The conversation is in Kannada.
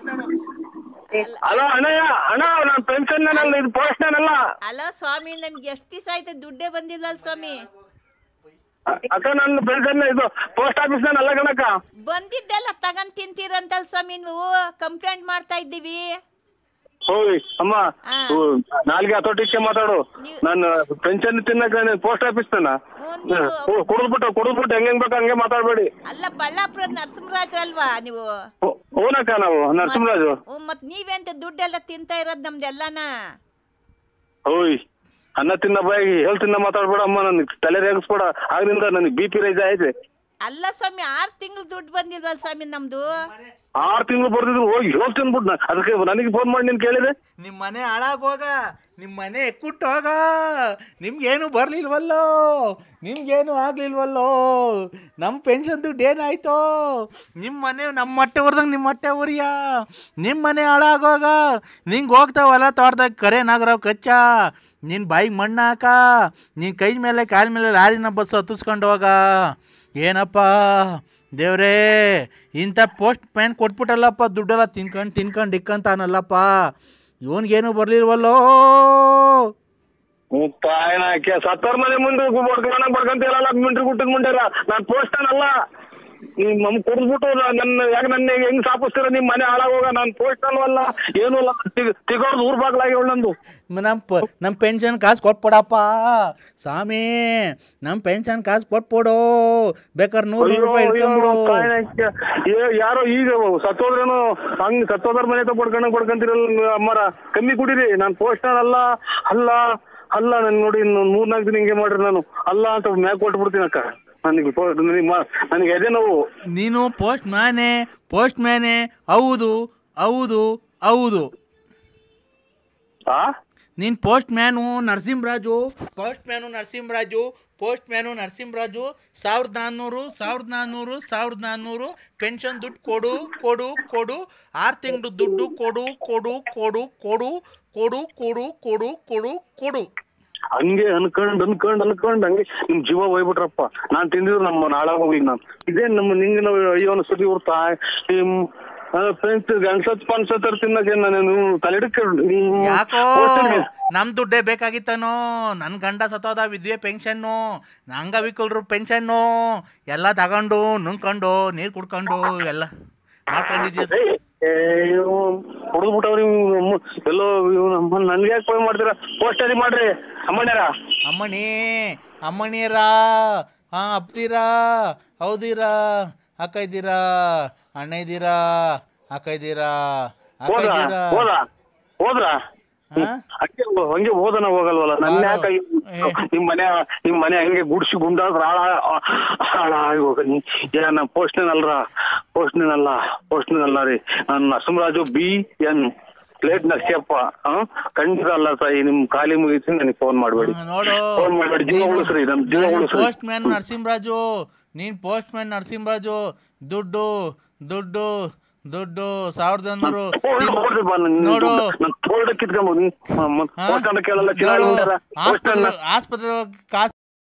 ಹಲೋ ಅಣ್ಣಯ್ಯ ಅಣ್ಣ ನಾನು ಪೆನ್ಷನ್ ಅಲ್ಲ ಇದು ಪೋಸ್ಟ್ ಅಲ್ಲ ಅಲ್ಲ ಸ್ವಾಮಿ ನಮ್ಗೆ ಎಷ್ಟು ದಿವಸ ಆಯ್ತು ದುಡ್ಡೇ ಬಂದಿಲ್ಲ ಸ್ವಾಮಿ ಅಕ್ಕ ನನ್ನ ಪೆನ್ಷನ್ ಇದು ಪೋಸ್ಟ್ ಆಫೀಸ್ ಅಲ್ಲ ಕಣಕ್ಕ ಬಂದಿದ್ದೆಲ್ಲ ತಗೊಂಡ್ ತಿಂತೀರಂತಲ್ ಸ್ವಾಮಿ ನೀವು ಕಂಪ್ಲೇಂಟ್ ಮಾಡ್ತಾ ಇದ್ದೀವಿ ಹೋಯ್ ಅಮ್ಮ ಹಾ. ಹೋ, ನಾಲ್ಗೆ ಹತೋಟಿಕ್ಕೆ ಮಾತಾಡು ನೀವು- ನಾನು ಪೆನ್ಷನ್ ತಿನ್ನಕ ಪೋಸ್ಟ್ ಆಫೀಸ್ ತನ ಹ್ಞೂ, ನೀವು ಕುಡಿದ್ಬಿಟ್ಟು ಕುಡಿದ್ಬಿಟ್ಟು ಹೆಂಗ್ ಹೆಂಗ್ ಬೇಕು ಹಂಗೆ ಮಾತಾಡ್ಬೇಡಿ ಅಲ್ಲ ಬಳ್ಳಾಪುರದ ನರಸಿಂಹರಾಜ್ ಅಲ್ವಾ ನೀವು ಹೋ- ಹೋನಕ್ಕ ನಾವು ನರಸಿಂಹರಾಜು ಹ್ಞೂ ಮತ್ ನೀವೆಂತ ದುಡ್ಡೆಲ್ಲ ತಿಂತಾ ಇರೋದು ನಮ್ದೆಲ್ಲನ ಹೋಯ್ ಅನ್ನ ತಿನ್ನ ಬಾಯಿಗೆ ಹೇಳ್ ತಿನ್ನ ಮಾತಾಡ್ಬೇಡ ಅಮ್ಮ ನನಗೆ ತಲೆ ರೇಗಿಸ್ಬೇಡ ಆಗ್ರಿಂದ ನನಗೆ ಬಿ ಪಿ ರೈಸ್ ಆಯ್ತು ಅಲ್ಲ ಸ್ವಾಮಿ ಆರು ತಿಂಗಳು ದುಡ್ಡು ಬಂದಿಲ್ವಲ್ಲ ಸ್ವಾಮಿ ನಮ್ದು ಆರು ತಿಂಗಳು ಬರ್ದಿದ್ರು ಹೋಗಿ ಹೇಳ್ ತಿನ್ಬಿಟ್ಟು ಅದಕ್ಕೆ ನನಗೆ ಫೋನ್ ಮಾಡಿ ನೀನು ಕೇಳಿದೆ ನಿಮ್ಮ ಮನೆ ಹಾಳಾಗೋಗ ನಿಮ್ಮ ಮನೆ ಎಕ್ಕುಟ್ಟು ಹೋಗ ನಿಮ್ಗೇನು ಬರ್ಲಿಲ್ವಲ್ಲೋ ನಿಮ್ಗೇನು ಆಗ್ಲಿಲ್ವಲ್ಲೋ ನಮ್ಮ ಪೆನ್ಷನ್ ದುಡ್ಡು ಏನಾಯ್ತೋ ನಿಮ್ಮ ಮನೆ ನಮ್ಮ ಹೊಟ್ಟೆ ಹೊರ್ದಂಗೆ ನಿಮ್ಮ ಹೊಟ್ಟೆ ಉರಿಯ ನಿಮ್ಮ ಮನೆ ಹಾಳಾಗೋಗ ನಿಂಗೆ ಹೋಗ್ತಾವಲ್ಲ ತೋಟದಾಗ ಕರೆ ನಾಗರಾವ್ ಕಚ್ಚ ನಿನ್ನ ಬಾಯಿಗೆ ಮಣ್ಣು ಹಾಕ ನಿನ್ನ ಕೈ ಮೇಲೆ ಕಾಲ ಮೇಲೆ ಲಾರಿನ ಬಸ್ ಹತ್ತಿಸ್ಕೊಂಡು ಹೋಗ ಏನಪ್ಪ ದೇವ್ರೇ ಇಂಥ ಪೋಸ್ಟ್ ಮ್ಯಾನ್ ಕೊಟ್ಬಿಟ್ಟಲ್ಲಪ್ಪ ದುಡ್ಡೆಲ್ಲ ತಿನ್ಕೊಂಡು ತಿನ್ಕೊಂಡು ಇಕ್ಕಂತಾನಲ್ಲಪ್ಪ ಇವನ್ಗೇನು ಬರ್ಲಿಲ್ವಲ್ಲೋ ತಾಯನಾಕೆ ಸತ್ತರ್ ಮನೆ ಮುಂದೆ ಬಡ್ಕೊಂಡ ಬಡ್ಕೊಂತೀರಲ್ಲ ಮಿಂಟ್ರಿ ಗುಟ್ಟದ ಮುಂಡ್ಯಾರ ನಾನು ಪೋಸ್ಟನ್ ಅಲ್ಲ ನೀವು ನಮ್ ಕುಡಿದ್ಬಿಟ್ಟು ನನ್ನ ಯಾಕೆ ನನ್ನ ಹೆಂಗ್ ಸಾಪಿಸ್ತೀರ ನಿಮ್ ಮನೆ ಹಾಳಾಗೋಗ ನಾನು ಪೋಸ್ಟನ್ ಅಲ್ಲ ಏನೂ ಅಲ್ಲ ತಿಗೋರ್ದು ಊರ್ ಬಾಗ್ಲಾಗಿ ನಂದು ನಮ್ಮ ಪ ನಮ್ಮ ಪೆನ್ಷನ್ ಕಾಸು ಕೊಟ್ಬಿಡಪ್ಪ ಸ್ವಾಮಿ ನಮ್ಮ ಪೆನ್ಷನ್ ಕಾಸು ಕೊಟ್ಬಿಡು ಬೇಕಾದ್ರೆ ನೂರು ನೂರು ರೂಪಾಯಿ ಇಟ್ಕೊಂಬಿಡು ತಾಯನಾಕೆ ಯಾರೋ ಈಗ ಸತ್ತೋದ್ರೇನು ಹಂಗ್ ಸತ್ತೋದ್ರ ಮನೆ ಹತ್ರ ಬಡ್ಕೊಂಡ ಬಡ್ಕೊಂತೀರಲ್ಲ ಅಮ್ಮರ ಕಮ್ಮಿ ಕುಡೀರಿ ನಾನು ಪೋಸ್ಟನ್ ಅಲ್ಲ ಅಲ್ಲ ಅಲ್ಲ ನನ್ ನೋಡಿ ಇನ್ನು ಮೂರ್ನಾಲ್ಕು ದಿನ ಹಿಂಗೆ ಮಾಡ್ರಿ ನಾನು ಅಲ್ಲ ಅಂತ ಮ್ಯಾಗ್ ಕೊಟ್ಬಿಡ್ತೀನಿ ಅಕ್ಕ ನನಗೆ ಪೋ- ನನಗೆ ಮ- ನನಗೆ ಎದೆ ನೋವು ನೀನು ಪೋಸ್ಟ್ ಮ್ಯಾನೆ ಪೋಸ್ಟ್ ಮ್ಯಾನೆ ಹೌದು ಹೌದು ಹೌದು ಆ ನೀನು postman Narasimharaju postman Narasimharaju postman Narasimharaju ಸಾವಿರದ ನಾನ್ನೂರು ಸಾವಿರದ ನಾನ್ನೂರು ಸಾವಿರದ ನಾನ್ನೂರು ಪೆನ್ಷನ್ ದುಡ್ಡು ಕೊಡು ಕೊಡು ಕೊಡು ಆರು ತಿಂಗಳು ದುಡ್ಡು ಕೊಡು ಕೊಡು ಕೊಡು ಕೊಡು ಕೊಡು ಕೊಡು ಕೊಡು ಕೊಡು ಕೊಡು ಹಂಗೆ ಅನ್ಕೊಂಡ್ ಅನ್ಕೊಂಡ್ ಅನ್ಕೊಂಡ್ ಹಂಗೆ ನಿಮ್ ಜೀವ ಹೋಗ್ಬಿಟ್ರಪ್ಪ ನಾನ್ ತಿಂದಿದ್ರು ನಮ್ಮ ನಾಳಾಗ ಹೋಗಿ ನಾನು ಇದೇ ನಮ್ಮ ನಿಂಗೆ ನಾವು ಅಯ್ಯೋ ಅನ್ಸತಿ ಇರ್ತಾ ನಿಮ್ ಫ್ರೆಂಡ್ಸ್ ಗಂಡ್ಸತ್ ಪನ್ಸತ್ ತಿನ್ನಕ್ಕೆ ನಾನು ತಲೆಡಕ್ಕೆ ಯಾಕೋ ನಮ್ ದುಡ್ಡೇ ಬೇಕಾಗಿತ್ತನೋ ನನ್ನ ಗಂಡ ಸತ್ತೋದ ವಿದ್ಯೆ ಪೆನ್ಷನ್ನು ಅಂಗವಿಕಲರು ಪೆನ್ಷನ್ನು ಎಲ್ಲ ತಗೊಂಡು ನುಂಗ್ಕೊಂಡು ನೀರು ಕುಡ್ಕೊಂಡು ಎಲ್ಲ ಮಾಡ್ಕೊಂಡಿದ್ಯ ಹೊಡೆದ್ಬಿಟ್ಟವ್ರಿ ಎಲ್ಲೋ ಇವ್ ನಮ್ಮ ನನ್ಗೆ ಯಾಕೆ ಫೋನ್ ಮಾಡ್ತೀರಾ ಪೋಸ್ಟ್ ಅಲ್ಲಿ ಮಾಡ್ರಿ ಅಮ್ಮಣ್ಯಾರ ಅಮ್ಮಣಿ ಅಮ್ಮಣಿಯರಾ ಹಾ ಅಪ್ತೀರಾ ಹೌದಿರಾ ಅಕ್ಕ ಇದ್ದೀರಾ ಅಣ್ಣ ಇದ್ದೀರಾ ಅಕ್ಕ ಇದ್ದೀರಾ ಅಕ್ಕ ಹೋದ್ರ ಇದ್ದೀರಾ ಹೋದ ಹೋದ್ರ ಹಾ ಹಂಗೆ ಹಂಗೆ ಹೋದನ ಹೋಗಲ್ವಲ್ಲ ನನ್ನ ಬಾರೋ. ಯಾಕೆ ಏ. ನಿಮ್ ಮನೆ ನಿಮ್ ಮನೆ ಹಂಗೆ ಗುಡ್ಸಿ ಗುಂಡಾದ್ರ ಹಾಳ ಹಾಳಾಗಿ ಹೋಗ ಏನ ಪೋಸ್ಟ್ನೇನ್ ಅಲ್ರ ಪೋಸ್ಟ್ನೇನ್ ಅಲ್ಲ ಪೋಸ್ಟ್ನೇನ್ ಅಲ್ಲ ರೀ ನಾನು Narasimharaju B N plate Narasiyappa ಆ? ಖಂಡಿತ ಅಲ್ಲ ತಾಯಿ ನಿಮ್ ಖಾಲಿ ಮುಗಿಸಿ ನನಗೆ ಫೋನ್ ಮಾಡ್ಬೇಡಿ ಹಾ, ನೋಡು ಫೋನ್ ಮಾಡ್ಬೇಡಿ ಜೀವ ಉಳಿಸ್ರಿ ನಮ್ ಜೀವ ಉಳಿಸ್ರಿ ಪೋಸ್ಟ್ ಮ್ಯಾನ್ ನರಸಿಂಹರಾಜು ನೀನ್ ಪೋಸ್ಟ್ ಮ್ಯಾನ್ ನರಸಿಂಹರಾಜು ದುಡ್ಡು ದುಡ್ಡು ದುಡ್ಡು ಸಾವಿರದ ಒಂದೂರು ನೋಡು ನಾನು ತೋರ್ಡ ಕಿತ್ಕೊಂಬೋದು ಹಾ? ಪೋಸ್ಟ್ ಅಂತ ಕೇಳಲ್ಲ ನೋಡು ಪೋಸ್ಟ್ ಆಸ್ಪತ್ರೆ ಆಸ್ಪತ್ರೆ ಕಾಸು